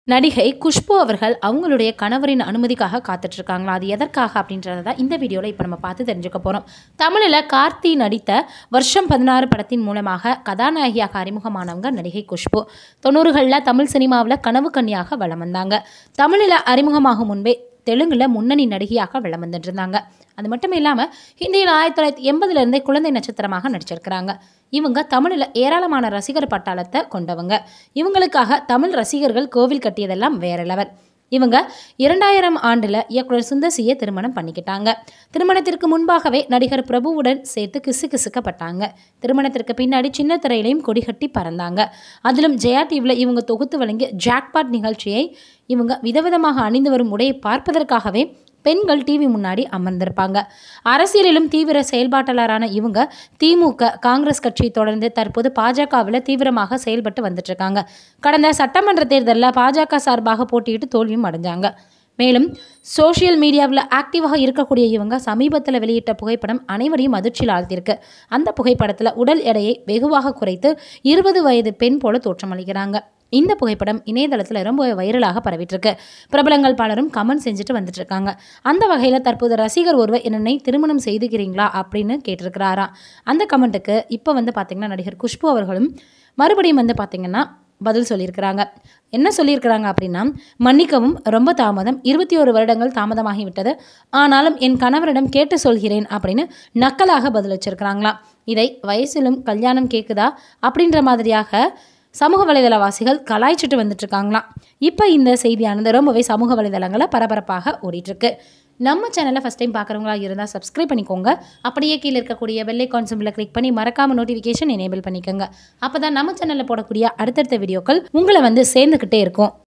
நடிகை குஷ்பு அவர்கள் அவங்களுடைய கணவரின் அனுமதிக்காக காத்துட்டு இருக்காங்களா அது எதற்காக அப்படின்றத தான் இந்த வீடியோவில் இப்போ நம்ம பார்த்து தெரிஞ்சுக்க போகிறோம் தமிழில் கார்த்தி நடித்த வருஷம் பதினாறு படத்தின் மூலமாக கதாநாயகியாக அறிமுகமானவங்க நடிகை குஷ்பு தொண்ணூறுகளில் தமிழ் சினிமாவில் கனவு கன்னியாக வலம் வந்தாங்க தமிழில் அறிமுகமாகும் முன்பே தெலுங்கில் முன்னணி நடிகையாக வலம் வந்துட்டு இருந்தாங்க அது மட்டும் இல்லாமல் ஹிந்தியில் ஆயிரத்தி தொள்ளாயிரத்தி எண்பதுலேருந்தே குழந்தை நட்சத்திரமாக நடிச்சிருக்கிறாங்க இவங்க தமிழில் ஏராளமான ரசிகர் பட்டாளத்தை கொண்டவங்க இவங்களுக்காக தமிழ் ரசிகர்கள் கோவில் கட்டியதெல்லாம் வேற லெவல் இவங்க இரண்டாயிரம் ஆண்டில் இயக்குனர் சுந்தசியை திருமணம் பண்ணிக்கிட்டாங்க திருமணத்திற்கு முன்பாகவே நடிகர் பிரபுவுடன் சேர்த்து கிசு கிசுக்கப்பட்டாங்க திருமணத்திற்கு பின்னாடி சின்ன திரையிலையும் கொடிகட்டி பறந்தாங்க அதிலும் ஜெயா டிவியில் இவங்க தொகுத்து வழங்கிய ஜாக்பாட் நிகழ்ச்சியை இவங்க விதவிதமாக அணிந்து வரும் உடையை பார்ப்பதற்காகவே பெண்கள் டிவி முன்னாடி அமர்ந்திருப்பாங்க அரசியலிலும் தீவிர செயல்பாட்டாளரான இவங்க திமுக காங்கிரஸ் கட்சியை தொடர்ந்து தற்போது பாஜகவில் தீவிரமாக செயல்பட்டு வந்துட்டு இருக்காங்க கடந்த சட்டமன்ற தேர்தலில் பாஜக சார்பாக போட்டியிட்டு தோல்வியும் அடைஞ்சாங்க மேலும் சோஷியல் மீடியாவில் ஆக்டிவாக இருக்கக்கூடிய இவங்க சமீபத்தில் வெளியிட்ட புகைப்படம் அனைவரையும் அதிர்ச்சியில் ஆழ்த்தியிருக்கு அந்த புகைப்படத்தில் உடல் எடையை வெகுவாக குறைத்து இருபது வயது பெண் போல தோற்றமளிக்கிறாங்க இந்த புகைப்படம் இணையதளத்தில் ரொம்ப வைரலாக பரவிட்டு இருக்கு பிரபலங்கள் பலரும் கமெண்ட் செஞ்சுட்டு வந்துட்டு இருக்காங்க அந்த வகையில் தற்போது ரசிகர் ஒருவர் என்னை திருமணம் செய்துக்கிறீங்களா அப்படின்னு கேட்டிருக்கிறாராம் அந்த கமெண்ட்டுக்கு இப்போ வந்து பார்த்தீங்கன்னா நடிகர் குஷ்பு அவர்களும் மறுபடியும் வந்து பார்த்தீங்கன்னா பதில் சொல்லியிருக்கிறாங்க என்ன சொல்லியிருக்கிறாங்க அப்படின்னா மன்னிக்கவும் ரொம்ப தாமதம் இருபத்தி ஒரு வருடங்கள் தாமதமாகிவிட்டது ஆனாலும் என் கணவரிடம் கேட்டு சொல்கிறேன் அப்படின்னு நக்கலாக பதில் வச்சிருக்கிறாங்களாம் இதை வயசிலும் கல்யாணம் கேட்குதா அப்படின்ற மாதிரியாக சமூக வலைதளவாசிகள் கலாய்ச்சிட்டு வந்துட்டு இருக்காங்களாம் இப்போ இந்த செய்தியானது ரொம்பவே சமூக வலைதளங்களில் பரபரப்பாக ஓடிட்டுருக்கு நம்ம சேனலை ஃபஸ்ட் டைம் பார்க்குறவங்களா இருந்தால் சப்ஸ்கிரைப் பண்ணிக்கோங்க அப்படியே கீழே இருக்கக்கூடிய பெல் ஐக்கான் சிம்பிளை கிளிக் பண்ணி மறக்காமல் நோட்டிஃபிகேஷன் எனேபிள் பண்ணிக்கோங்க அப்போ தான் நம்ம சேனலில் போடக்கூடிய அடுத்தடுத்த வீடியோக்கள் உங்களை வந்து சேர்ந்துக்கிட்டே இருக்கும்